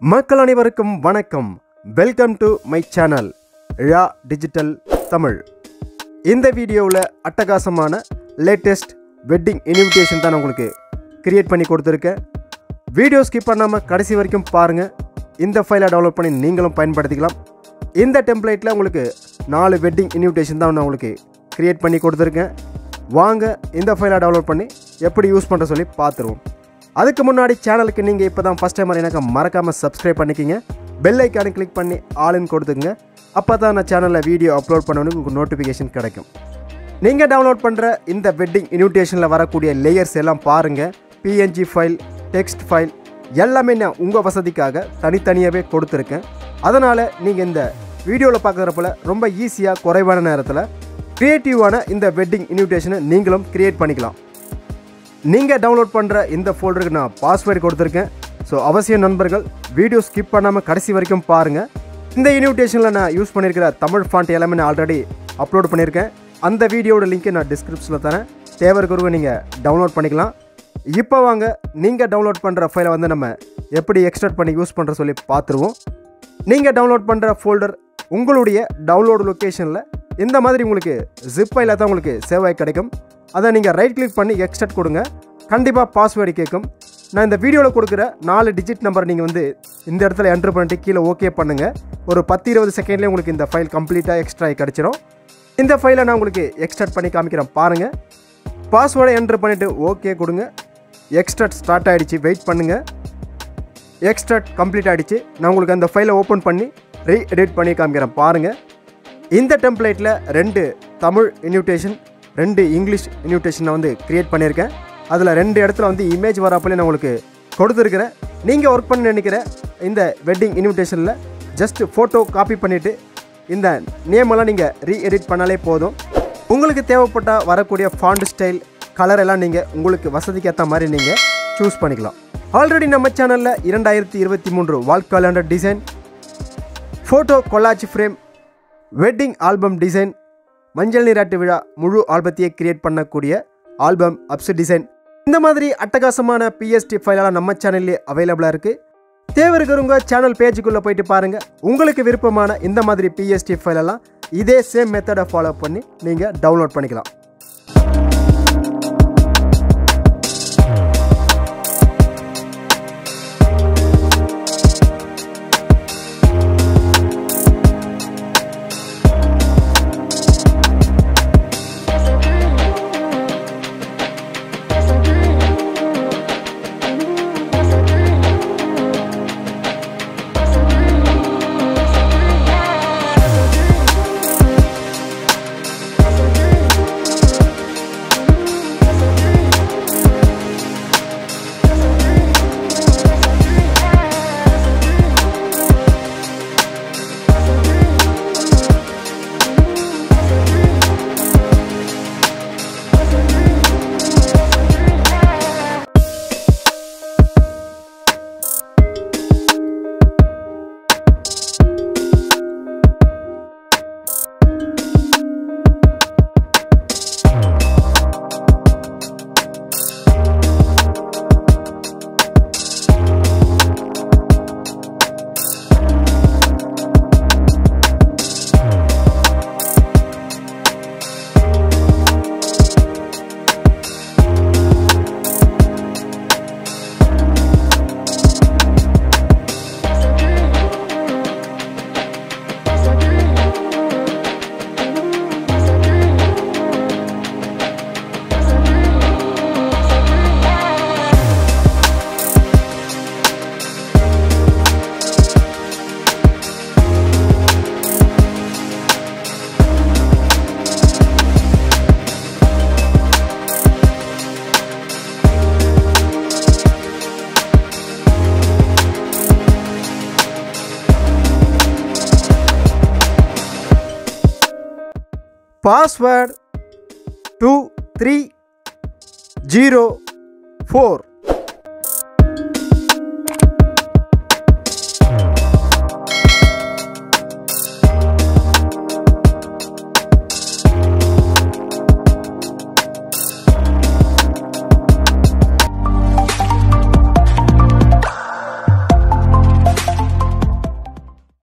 மக்கள் அனைவருக்கும் வணக்கம் வெல்கம் டு மை சேனல் ழா டிஜிட்டல் தமிழ் இந்த வீடியோவில் அட்டகாசமான லேட்டஸ்ட் வெட்டிங் இன்விடேஷன் தான் நான் உங்களுக்கு கிரியேட் பண்ணி கொடுத்துருக்கேன் வீடியோ ஸ்கிப் பண்ணாமல் கடைசி வரைக்கும் பாருங்கள் இந்த ஃபைலை டவுன்லோட் பண்ணி நீங்களும் பயன்படுத்திக்கலாம் இந்த டெம்ப்ளேட்டில் உங்களுக்கு நாலு வெட்டிங் இன்விடேஷன் தான் நான் உங்களுக்கு கிரியேட் பண்ணி கொடுத்துருக்கேன் வாங்க இந்த ஃபைலை டவுன்லோட் பண்ணி எப்படி யூஸ் பண்ணுற சொல்லி பார்த்துருவோம் அதுக்கு முன்னாடி சேனலுக்கு நீங்கள் இப்போ தான் ஃபஸ்ட் டைம் எனக்கு மறக்காமல் சப்ஸ்கிரைப் பண்ணிக்கிங்க பெல் ஐக்கானை கிளிக் பண்ணி ஆளுன்னு கொடுத்துங்க அப்போ தான் நான் சேனலில் வீடியோ அப்லோட் பண்ணணும் உங்களுக்கு நோட்டிஃபிகேஷன் கிடைக்கும் நீங்கள் டவுன்லோட் பண்ணுற இந்த வெட்டிங் இன்விடேஷனில் வரக்கூடிய லேயர்ஸ் எல்லாம் பாருங்கள் பிஎன்ஜி ஃபைல் டெக்ஸ்ட் ஃபைல் எல்லாமே நான் உங்கள் வசதிக்காக தனித்தனியாகவே கொடுத்துருக்கேன் அதனால் நீங்கள் இந்த வீடியோவில் பார்க்குறப்பல ரொம்ப ஈஸியாக குறைவான நேரத்தில் க்ரியேட்டிவான இந்த வெட்டிங் இன்விடேஷனை நீங்களும் க்ரியேட் பண்ணிக்கலாம் நீங்கள் டவுன்லோட் பண்ணுற இந்த ஃபோல்டருக்கு நான் பாஸ்வேர்டு கொடுத்துருக்கேன் ஸோ அவசியம் நண்பர்கள் வீடியோ ஸ்கிப் பண்ணாமல் கடைசி வரைக்கும் பாருங்கள் இந்த இன்விடேஷனில் நான் யூஸ் பண்ணியிருக்கிற தமிழ் ஃபாண்ட் எல்லாமே நான் ஆல்ரெடி அப்லோட் பண்ணியிருக்கேன் அந்த வீடியோட லிங்க்கை நான் டிஸ்கிரிப்ஷனில் தரேன் தேவைக்குறவங்க நீங்கள் டவுன்லோட் பண்ணிக்கலாம் இப்போ வாங்க நீங்கள் டவுன்லோட் பண்ணுற ஃபைலை வந்து நம்ம எப்படி எக்ஸ்ட்ராக்ட் பண்ணி யூஸ் பண்ணுற சொல்லி பார்த்துருவோம் நீங்கள் டவுன்லோட் பண்ணுற ஃபோல்டர் உங்களுடைய டவுன்லோடு லொக்கேஷனில் இந்த மாதிரி உங்களுக்கு ஜிப் ஃபைலாக தான் உங்களுக்கு சேவ் ஆகி கிடைக்கும் அதை நீங்கள் ரைட் கிளிக் பண்ணி எக்ஸ்ட்ராக்ட் கொடுங்க கண்டிப்பாக பாஸ்வேர்டு கேட்கும் நான் இந்த வீடியோவில் கொடுக்குற நாலு டிஜிட் நம்பர் நீங்கள் வந்து இந்த இடத்துல என்ட்ரு பண்ணிட்டு கீழே ஓகே பண்ணுங்கள் ஒரு பத்து இருபது செகண்ட்லேயே உங்களுக்கு இந்த ஃபைல் கம்ப்ளீட்டாக எக்ஸ்ட்ரா ஆகி கிடச்சிரும் இந்த ஃபைலை நான் உங்களுக்கு எக்ஸ்ட்ராக்ட் பண்ணி காமிக்கிறேன் பாருங்கள் பாஸ்வேர்டை என்ட்ரு பண்ணிவிட்டு ஓகே கொடுங்க எக்ஸ்ட்ராக்ட் ஸ்டார்ட் ஆகிடுச்சு வெயிட் பண்ணுங்கள் எக்ஸ்ட்ராக்ட் கம்ப்ளீட் ஆகிடுச்சு நான் உங்களுக்கு அந்த ஃபைலை ஓப்பன் பண்ணி ரீ எடிட் பண்ணி காமிக்கிறேன் பாருங்கள் இந்த டெம்ப்ளேட்டில் ரெண்டு தமிழ் இன்விடேஷன் ரெண்டு இங்கிலீஷ் இன்விடேஷன் நான் வந்து க்ரியேட் பண்ணியிருக்கேன் அதில் ரெண்டு இடத்துல வந்து இமேஜ் வராப்பலே நான் உங்களுக்கு கொடுத்துருக்குறேன் நீங்கள் ஒர்க் பண்ண நினைக்கிற இந்த வெட்டிங் இன்விடேஷனில் ஜஸ்ட் ஃபோட்டோ காப்பி பண்ணிவிட்டு இந்த நேமெல்லாம் நீங்கள் ரீ எடிட் பண்ணாலே போதும் உங்களுக்கு தேவைப்பட்டால் வரக்கூடிய ஃபாண்ட் ஸ்டைல் கலர் எல்லாம் நீங்கள் உங்களுக்கு வசதிக்கு ஏற்ற மாதிரி நீங்கள் சூஸ் பண்ணிக்கலாம் ஆல்ரெடி நம்ம சேனலில் இரண்டாயிரத்தி இருபத்தி மூன்று wall calendar design photo collage frame wedding album design மஞ்சள் நீராட்டு விழா முழு ஆல்பத்தையே கிரியேட் பண்ணக்கூடிய ஆல்பம் அப்ஸ் டிசைன் இந்த மாதிரி அட்டகாசமான பிஎஸ்டி ஃபைலெல்லாம் நம்ம சேனல்லே அவைலபிளாக இருக்குது தேவை இருக்கிறவங்க சேனல் பேஜுக்குள்ளே போயிட்டு பாருங்கள் உங்களுக்கு விருப்பமான இந்த மாதிரி பிஎஸ்டி ஃபைலெல்லாம் இதே சேம் மெத்தடை ஃபாலோ பண்ணி நீங்கள் டவுன்லோட் பண்ணிக்கலாம் password two three zero four